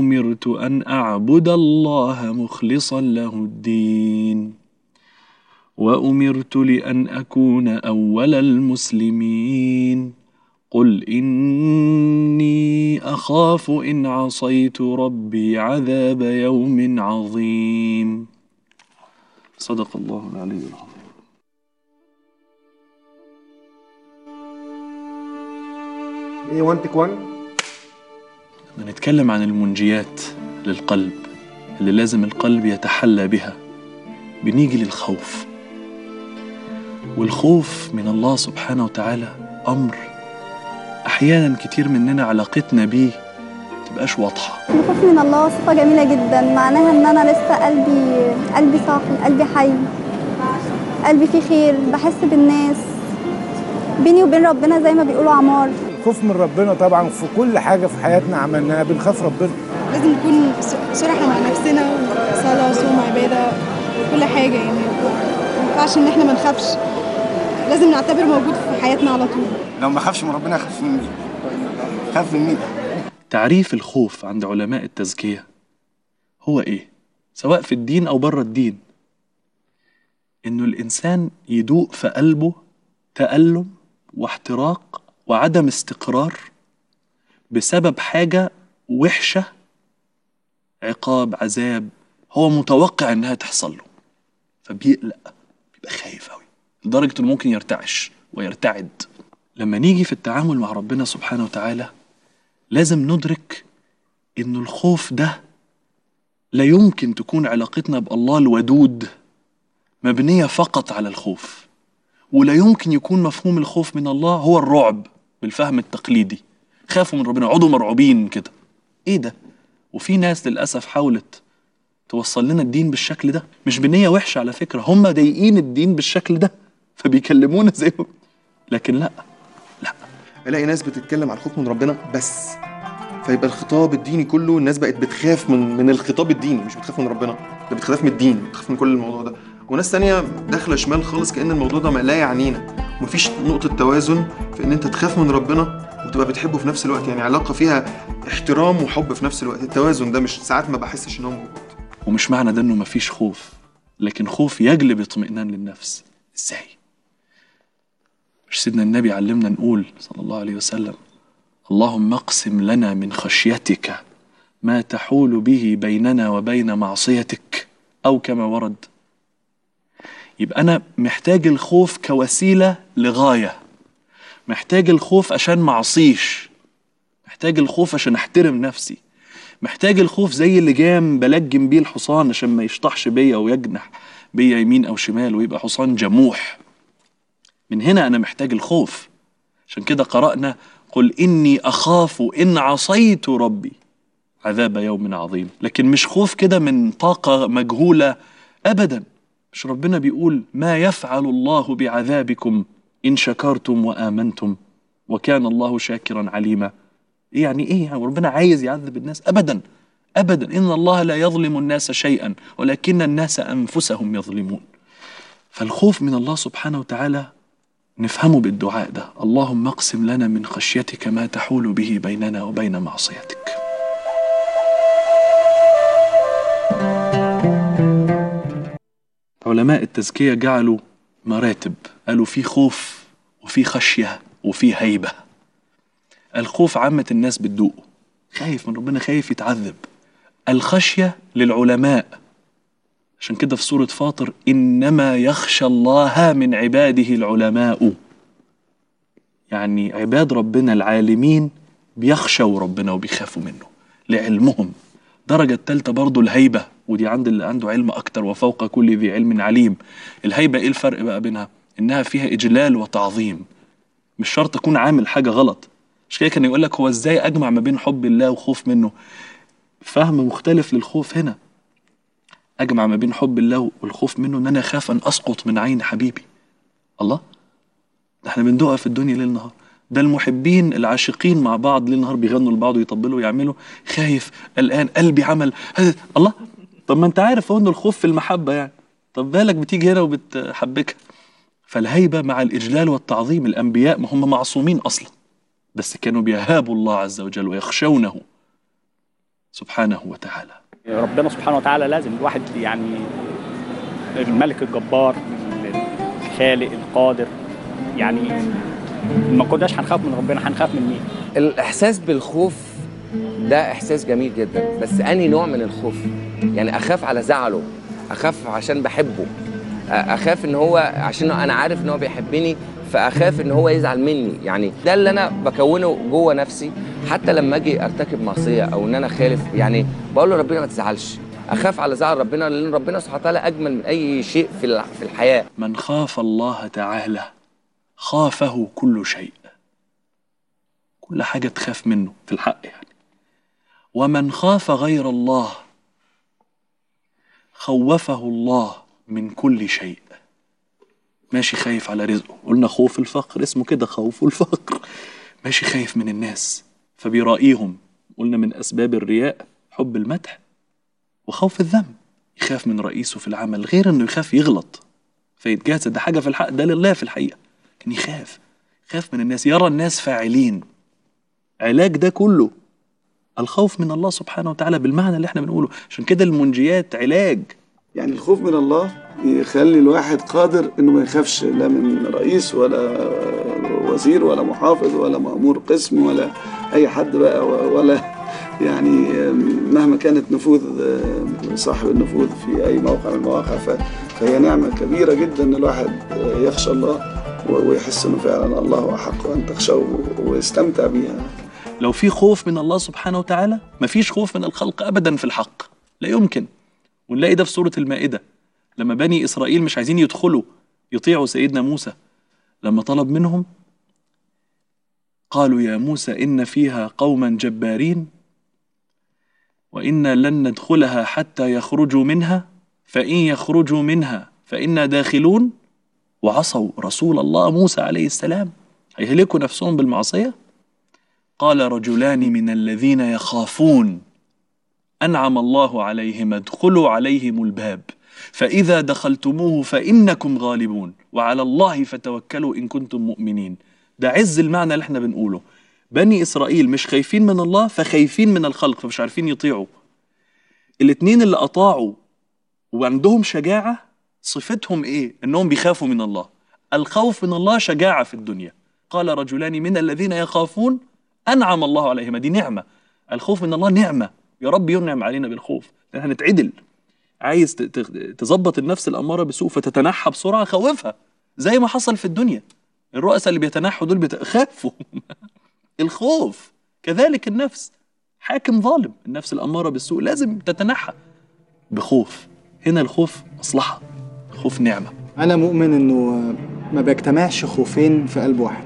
أمرت أن أعبد الله مخلصا له الدين وأمرت لأن أكون أول المسلمين قل إني أخاف إن عصيت ربي عذاب يوم عظيم صدق الله العلي العظيم ايه 1 تك 1 لما نتكلم عن المنجيات للقلب اللي لازم القلب يتحلى بها بنيجي للخوف والخوف من الله سبحانه وتعالى أمر أحيانا كتير مننا علاقتنا بيه متبقاش واضحة الخوف من الله صفة جميلة جدا معناها ان انا لسه قلبي قلبي صافي قلبي حي قلبي فيه خير بحس بالناس بيني وبين ربنا زي ما بيقولوا عمار الخوف من ربنا طبعا في كل حاجه في حياتنا عملناها بنخاف ربنا لازم نكون صراحة مع نفسنا صلاة وصوم وعبادة كل حاجة يعني ما ينفعش إن إحنا ما نخافش لازم نعتبر موجود في حياتنا على طول لو ما خافش من ربنا اخاف من مين خاف من مين تعريف الخوف عند علماء التزكية هو إيه؟ سواء في الدين أو بره الدين إنه الإنسان يدوق في قلبه تألم واحتراق وعدم استقرار بسبب حاجة وحشة عقاب عذاب هو متوقع إنها تحصل له فبيقلق بيبقى خايف أوي لدرجة إنه ممكن يرتعش ويرتعد لما نيجي في التعامل مع ربنا سبحانه وتعالى لازم ندرك إن الخوف ده لا يمكن تكون علاقتنا بالله الودود مبنية فقط على الخوف ولا يمكن يكون مفهوم الخوف من الله هو الرعب بالفهم التقليدي خافوا من ربنا اقعدوا مرعوبين كده ايه ده وفي ناس للأسف حاولت توصل لنا الدين بالشكل ده مش بنية وحشة على فكرة هم ضايقين الدين بالشكل ده فبيكلمونا زي ما- لكن لا الاقي ناس بتتكلم عن الخوف من ربنا بس فيبقى الخطاب الديني كله الناس بقت بتخاف من من الخطاب الديني مش بتخاف من ربنا ده بتخاف من الدين بتخاف من كل الموضوع ده وناس تانية داخلة شمال خالص كأن الموضوع ده ما لا يعنينا ومفيش نقطة توازن في إن أنت تخاف من ربنا وتبقى بتحبه في نفس الوقت يعني علاقة فيها احترام وحب في نفس الوقت التوازن ده مش ساعات ما بحسش إن هو موجود ومش معنى ده انه مفيش خوف لكن خوف يجلب اطمئنان للنفس ازاي مش سيدنا النبي علمنا نقول صلى الله عليه وسلم اللهم اقسم لنا من خشيتك ما تحول به بيننا وبين معصيتك او كما ورد يبقى انا محتاج الخوف كوسيله لغايه محتاج الخوف عشان معصيش محتاج الخوف عشان احترم نفسي محتاج الخوف زي اللي جام بلجم بيه الحصان عشان ما يشطحش بيا ويجنح بيا يمين او شمال ويبقى حصان جموح من هنا انا محتاج الخوف عشان كده قرأنا قل إني أخاف إن عصيت ربي عذاب يوم عظيم لكن مش خوف كده من طاقة مجهولة أبدا مش ربنا بيقول ما يفعل الله بعذابكم إن شكرتم وآمنتم وكان الله شاكرا عليما إيه يعني إيه يعني ربنا عايز يعذب الناس أبدا أبدا إن الله لا يظلم الناس شيئا ولكن الناس أنفسهم يظلمون فالخوف من الله سبحانه وتعالى نفهمه بالدعاء ده اللهم اقسم لنا من خشيتك ما تحول به بيننا وبين معصيتك علماء التزكية جعلوا مراتب قالوا في خوف وفي خشية وفي هيبة الخوف عامة الناس بتدوقه خايف من ربنا خايف يتعذب الخشية للعلماء عشان كده في سورة فاطر إنما يخشى الله من عباده العلماء يعني عباد ربنا العالمين بيخشوا ربنا وبيخافوا منه لعلمهم درجة التالتة برضو الهيبة ودي عند اللي عنده علم أكتر وفوق كل ذي علم عليم الهيبة إيه الفرق بقى بينها إنها فيها إجلال وتعظيم مش شرط أكون عامل حاجة غلط مش كده كان يقول لك هو إزاي أجمع ما بين حب الله وخوف منه فهم مختلف للخوف هنا اجمع ما بين حب الله والخوف منه ان انا اخاف ان اسقط من عين حبيبي الله ده احنا بندوقها في الدنيا ليل نهار ده المحبين العاشقين مع بعض ليل نهار بيغنوا لبعض ويطبلوا ويعملوا خايف قلقان قلبي عمل هذا- الله طب ما انت عارف هو ان الخوف في المحبه يعني طب بالك بتيجي هنا وبتحبكها فالهيبه مع الاجلال والتعظيم الانبياء ما هم معصومين اصلا بس كانوا بيهابوا الله عز وجل ويخشونه سبحانه وتعالى ربنا سبحانه وتعالى لازم الواحد يعني الملك الجبار الخالق القادر يعني ما كناش هنخاف من ربنا هنخاف من مين الإحساس بالخوف ده إحساس جميل جدا بس أنهي نوع من الخوف يعني أخاف على زعله أخاف عشان بحبه أ- أخاف إن هو عشان أنا عارف إن هو بيحبني فأخاف إن هو يزعل مني يعني ده اللي أنا بكونه جوه نفسي حتى لما أجي أرتكب معصية أو إن أنا خالف يعني بقول له ربنا ما تزعلش أخاف على زعل ربنا لأن ربنا سبحانه وتعالى أجمل من أي شيء في الع- في الحياة من خاف الله تعالى خافه كل شيء كل حاجة تخاف منه في الحق يعني ومن خاف غير الله خوفه الله من كل شيء ماشي خايف على رزقه قلنا خوف الفقر اسمه كده خوف الفقر ماشي خايف من الناس فبيرائيهم قلنا من أسباب الرياء حب المدح وخوف الذنب يخاف من رئيسه في العمل غير انه يخاف يغلط فيتجاسد ده حاجه في الحق ده لله في الحقيقه كان يخاف يخاف من الناس يرى الناس فاعلين علاج ده كله الخوف من الله سبحانه وتعالى بالمعنى اللي احنا بنقوله عشان كده المنجيات علاج يعني الخوف من الله يخلي الواحد قادر انه ما يخافش لا من رئيس ولا وزير ولا محافظ ولا مأمور قسم ولا اي حد بقى ولا يعني مهما كانت نفوذ صاحب النفوذ في اي موقع من المواقع ف- فهي نعمه كبيره جدا ان الواحد يخشى الله و- ويحس انه فعلا الله احق ان تخشوه ويستمتع بيها لو في خوف من الله سبحانه وتعالى مفيش خوف من الخلق ابدا في الحق لا يمكن ونلاقي ده في سوره المائده لما بني اسرائيل مش عايزين يدخلوا يطيعوا سيدنا موسى لما طلب منهم قالوا يا موسى ان فيها قوما جبارين وانا لن ندخلها حتى يخرجوا منها فان يخرجوا منها فانا داخلون وعصوا رسول الله موسى عليه السلام هيهلكوا نفسهم بالمعصيه قال رجلان من الذين يخافون انعم الله عليهم ادخلوا عليهم الباب فاذا دخلتموه فانكم غالبون وعلى الله فتوكلوا ان كنتم مؤمنين ده عز المعنى اللي احنا بنقوله بني اسرائيل مش خايفين من الله فخايفين من الخلق فمش عارفين يطيعوا الاتنين اللي اطاعوا وعندهم شجاعه صفتهم ايه انهم بيخافوا من الله الخوف من الله شجاعه في الدنيا قال رجلان من الذين يخافون انعم الله عليهما دي نعمه الخوف من الله نعمه يا رب ينعم علينا بالخوف لان هنتعدل عايز ت- ت- تظبط النفس الاماره بسوء فتتنحى بسرعه خوفها زي ما حصل في الدنيا الرؤساء اللي بيتنحوا دول بيخافوا الخوف كذلك النفس حاكم ظالم النفس الاماره بالسوء لازم تتنحى بخوف هنا الخوف مصلحه الخوف نعمه أنا مؤمن إنه ما بيجتمعش خوفين في قلب واحد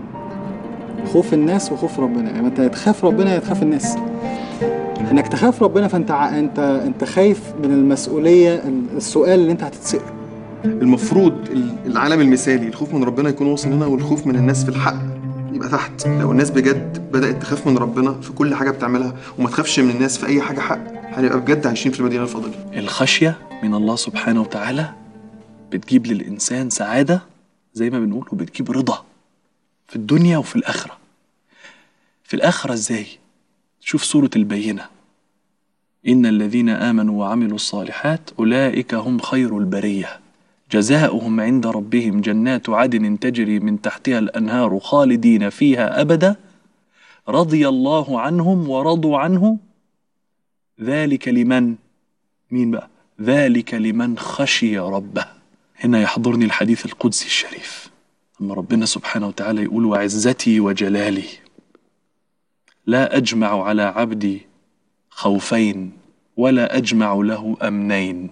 خوف الناس وخوف ربنا يعني انت يا تخاف ربنا يا تخاف الناس انك تخاف ربنا فانت ع- انت انت خايف من المسؤوليه ال- السؤال اللي انت هتتساله المفروض ال- العالم المثالي الخوف من ربنا يكون واصل هنا والخوف من الناس في الحق يبقى تحت لو الناس بجد بدأت تخاف من ربنا في كل حاجة بتعملها وما تخافش من الناس في أي حاجة حق هنبقى بجد عايشين في المدينة الفاضلة الخشية من الله سبحانه وتعالى بتجيب للإنسان سعادة زي ما بنقول وبتجيب رضا في الدنيا وفي الآخرة في الآخرة إزاي؟ شوف سورة البينة إن الذين آمنوا وعملوا الصالحات أولئك هم خير البرية جزاؤهم عند ربهم جنات عدن تجري من تحتها الأنهار خالدين فيها أبدا رضي الله عنهم ورضوا عنه ذلك لمن مين بقى ذلك لمن خشي ربه هنا يحضرني الحديث القدسي الشريف أما ربنا سبحانه وتعالى يقول وعزتي وجلالي لا أجمع على عبدي خوفين ولا أجمع له أمنين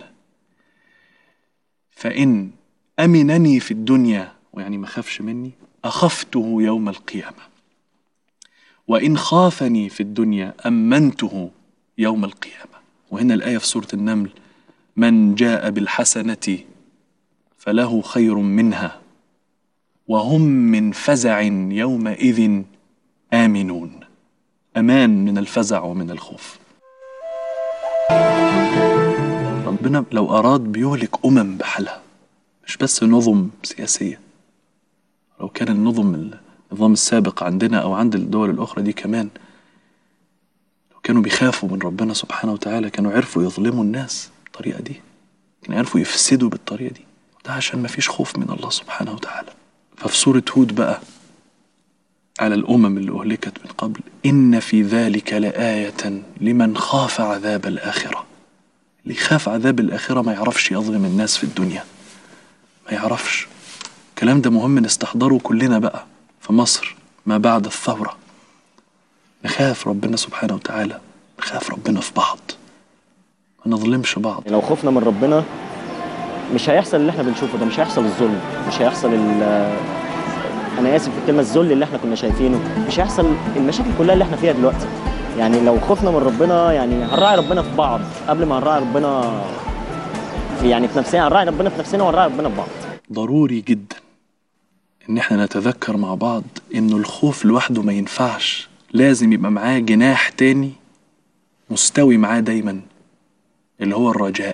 فإن أمنني في الدنيا ويعني ما خافش مني أخفته يوم القيامة وإن خافني في الدنيا أمنته يوم القيامة وهنا الآية في سورة النمل من جاء بالحسنة فله خير منها وهم من فزع يومئذ آمنون أمان من الفزع ومن الخوف ربنا لو أراد بيهلك أمم بحالها مش بس نظم سياسية لو كان النظم النظام السابق عندنا أو عند الدول الأخرى دي كمان لو وكانوا بيخافوا من ربنا سبحانه وتعالى كانوا عرفوا يظلموا الناس بالطريقة دي كانوا عرفوا يفسدوا بالطريقة دي ده عشان ما فيش خوف من الله سبحانه وتعالى ففي سورة هود بقى على الأمم اللي أهلكت من قبل إن في ذلك لآية لمن خاف عذاب الآخرة اللي يخاف عذاب الآخرة ما يعرفش يظلم الناس في الدنيا ما يعرفش الكلام ده مهم نستحضره كلنا بقى في مصر ما بعد الثورة نخاف ربنا سبحانه وتعالى نخاف ربنا في بعض ما نظلمش بعض لو خفنا من ربنا مش هيحصل اللي احنا بنشوفه ده مش هيحصل الظلم مش هيحصل ال- انا اسف في الكلمه الذل اللي احنا كنا شايفينه مش هيحصل المشاكل كلها اللي احنا فيها دلوقتي يعني لو خفنا من ربنا يعني هنراعي ربنا في بعض قبل ما هنراعي ربنا في يعني في نفسنا هنراعي ربنا في نفسنا ونراعي ربنا في بعض ضروري جدا ان احنا نتذكر مع بعض انه الخوف لوحده ما ينفعش لازم يبقى معاه جناح تاني مستوي معاه دايما اللي هو الرجاء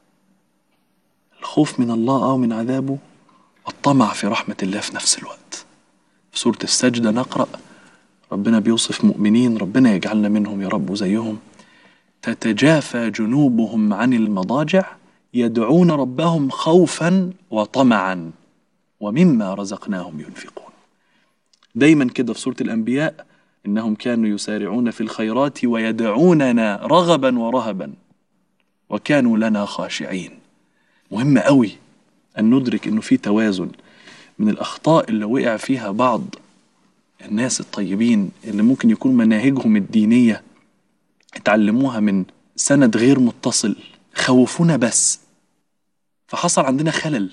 الخوف من الله او من عذابه والطمع في رحمة الله في نفس الوقت في سورة السجدة نقرأ ربنا بيوصف مؤمنين ربنا يجعلنا منهم يا رب وزيهم تتجافى جنوبهم عن المضاجع يدعون ربهم خوفا وطمعا ومما رزقناهم ينفقون دايما كده في سورة الأنبياء إنهم كانوا يسارعون في الخيرات ويدعوننا رغبا ورهبا وكانوا لنا خاشعين مهم قوي أن ندرك إنه في توازن من الأخطاء اللي وقع فيها بعض الناس الطيبين اللي ممكن يكون مناهجهم الدينية اتعلموها من سند غير متصل خوفونا بس فحصل عندنا خلل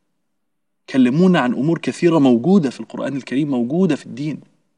كلمونا عن امور كثيره موجوده في القران الكريم موجوده في الدين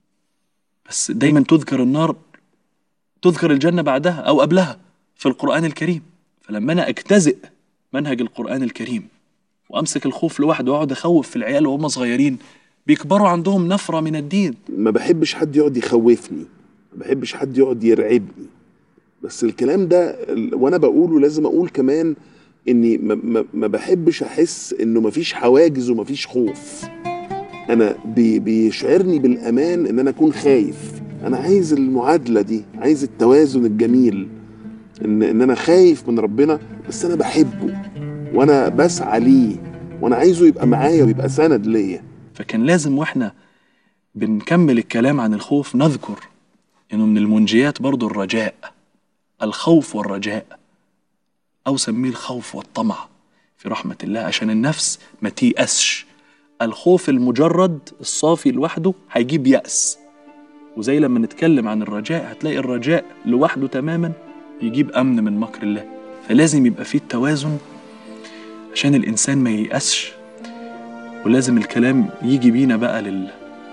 بس دايما تذكر النار تذكر الجنه بعدها او قبلها في القران الكريم فلما انا اجتزئ منهج القران الكريم وامسك الخوف لوحده واقعد اخوف في العيال وهم صغيرين بيكبروا عندهم نفره من الدين ما بحبش حد يقعد يخوفني ما بحبش حد يقعد يرعبني بس الكلام ده ال- وانا بقوله لازم اقول كمان اني ما, ما, ما بحبش احس انه مفيش حواجز ومفيش خوف انا بي بيشعرني بالامان ان انا اكون خايف انا عايز المعادله دي عايز التوازن الجميل ان ان انا خايف من ربنا بس انا بحبه وانا بسعى ليه وانا عايزه يبقى معايا ويبقى سند ليا فكان لازم واحنا بنكمل الكلام عن الخوف نذكر انه من المنجيات برضو الرجاء الخوف والرجاء او سميه الخوف والطمع في رحمة الله عشان النفس ما تيأسش الخوف المجرد الصافي لوحده هيجيب يأس وزي لما نتكلم عن الرجاء هتلاقي الرجاء لوحده تماما يجيب أمن من مكر الله فلازم يبقى فيه التوازن عشان الإنسان ما ييأسش ولازم الكلام يجي بينا بقى لل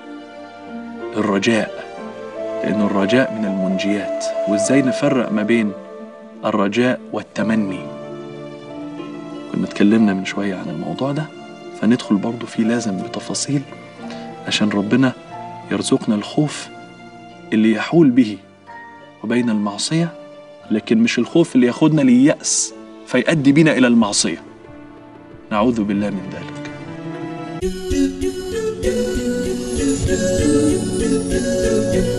الرجاء لأن الرجاء من المنجيات وإزاي نفرق ما بين الرجاء والتمني كنا اتكلمنا من شوية عن الموضوع ده فندخل برضو فيه لازم بتفاصيل عشان ربنا يرزقنا الخوف اللي يحول به وبين المعصية لكن مش الخوف اللي ياخدنا لليأس فيؤدي بنا إلى المعصية نعوذ بالله من ذلك